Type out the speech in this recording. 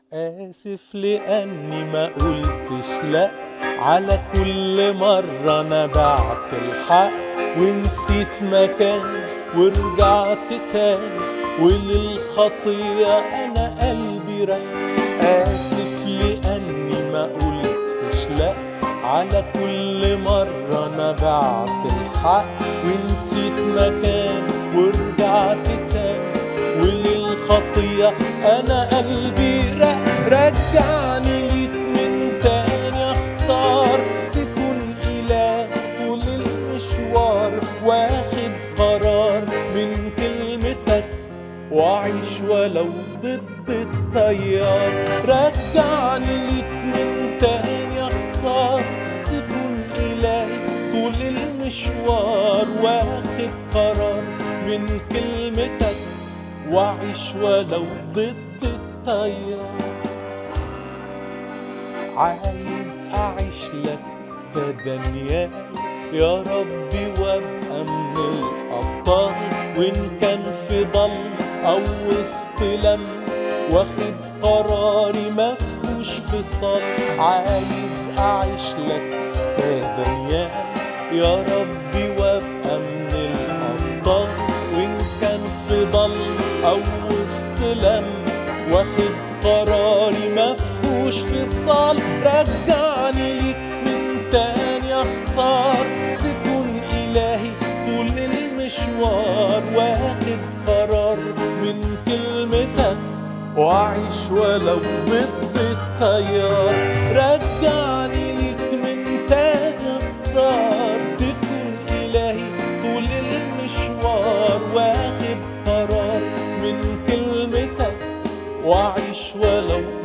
آسف لأني ما قلتش لأ على كل مرة أنا بعت الحق ونسيت مكان ورجعت تاني وللخطية أنا قلبي رق آسف لأني ما قلتش لأ على كل مرة أنا بعت الحق ونسيت مكان ورجعت تاني وللخطية أنا قلبي رق رجعني ليك من تاني أختار تكون إله طول المشوار واخد قرار من كلمتك وأعيش ولو ضد التيار رجعني ليك من تاني أختار تكون إلهي طول المشوار واخد قرار من كلمتك وأعيش ولو ضد التيار عايز أعيش لك كدانيال يا ربي وابقى من الأبطال وإن كان في ضل أو وسط لم واخد قراري مفهوش فصال عايز أعيش لك كدانيال يا ربي وابقى من الأبطال وإن كان في ضل أو وسط لم واخد قراري مفهوش فصال رجعني ليك من تاني اختار تكون إلهي طول المشوار واخد قرار من كلمتك وأعيش ولو ضد التيار رجعني ليك من تاني اختار تكون إلهي طول المشوار واخد قرار من كلمتك وأعيش ولو